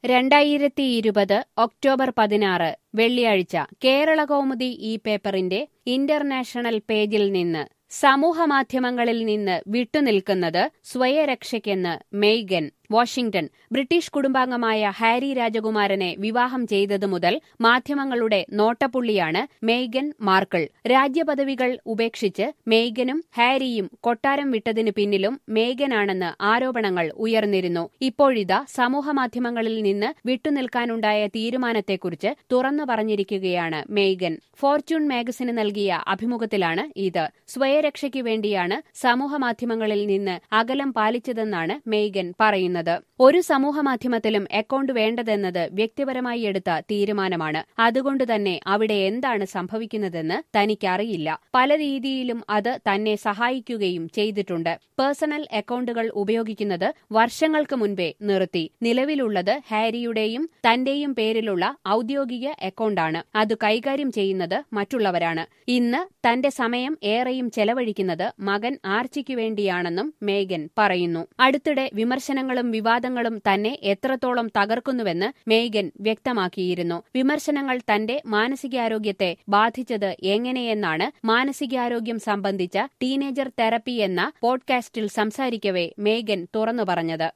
രണ്ടായിരത്തി ഇരുപത് ഒക്ടോബർ പതിനാറ് വെള്ളിയാഴ്ച കേരള കൗമുദി ഈ പേപ്പറിന്റെ ഇന്റർനാഷണൽ പേജിൽ നിന്ന് സമൂഹമാധ്യമങ്ങളിൽ നിന്ന് വിട്ടുനിൽക്കുന്നത് സ്വയരക്ഷയ്ക്കെന്ന് മെയ്ഗൻ വാഷിംഗ്ടൺ ബ്രിട്ടീഷ് കുടുംബാംഗമായ ഹാരി രാജകുമാരനെ വിവാഹം ചെയ്തതു മുതൽ മാധ്യമങ്ങളുടെ നോട്ടപ്പുള്ളിയാണ് മെയ്ഗൻ മാർക്കിൾ രാജ്യപദവികൾ ഉപേക്ഷിച്ച് മെയ്ഗനും ഹാരിയും കൊട്ടാരം വിട്ടതിനു പിന്നിലും മേഗനാണെന്ന് ആരോപണങ്ങൾ ഉയർന്നിരുന്നു ഇപ്പോഴിതാ സമൂഹമാധ്യമങ്ങളിൽ നിന്ന് വിട്ടുനിൽക്കാനുണ്ടായ തീരുമാനത്തെക്കുറിച്ച് തുറന്നു പറഞ്ഞിരിക്കുകയാണ് മെയ്ഗൻ ഫോർച്യൂൺ മാഗസിന് നൽകിയ അഭിമുഖത്തിലാണ് ഇത് സ്വയരക്ഷയ്ക്ക് വേണ്ടിയാണ് സമൂഹമാധ്യമങ്ങളിൽ നിന്ന് അകലം പാലിച്ചതെന്നാണ് മെയ്ഗൻ പറയുന്നത് ഒരു സമൂഹമാധ്യമത്തിലും അക്കൌണ്ട് വേണ്ടതെന്നത് വ്യക്തിപരമായി എടുത്ത തീരുമാനമാണ് അതുകൊണ്ട് തന്നെ അവിടെ എന്താണ് സംഭവിക്കുന്നതെന്ന് തനിക്കറിയില്ല പല രീതിയിലും അത് തന്നെ സഹായിക്കുകയും ചെയ്തിട്ടുണ്ട് പേഴ്സണൽ അക്കൌണ്ടുകൾ ഉപയോഗിക്കുന്നത് വർഷങ്ങൾക്ക് മുൻപേ നിർത്തി നിലവിലുള്ളത് ഹാരിയുടെയും തന്റെയും പേരിലുള്ള ഔദ്യോഗിക അക്കൌണ്ടാണ് അത് കൈകാര്യം ചെയ്യുന്നത് മറ്റുള്ളവരാണ് ഇന്ന് തന്റെ സമയം ഏറെയും ചെലവഴിക്കുന്നത് മകൻ ആർച്ചിക്കു വേണ്ടിയാണെന്നും മേഗൻ പറയുന്നു അടുത്തിടെ വിമർശനങ്ങളും വിവാദങ്ങളും തന്നെ എത്രത്തോളം തകർക്കുന്നുവെന്ന് മേഗൻ വ്യക്തമാക്കിയിരുന്നു വിമർശനങ്ങൾ തന്റെ മാനസികാരോഗ്യത്തെ ബാധിച്ചത് എങ്ങനെയെന്നാണ് മാനസികാരോഗ്യം സംബന്ധിച്ച ടീനേജർ തെറപ്പി എന്ന പോഡ്കാസ്റ്റിൽ സംസാരിക്കവേ മേഗൻ തുറന്നു പറഞ്ഞത്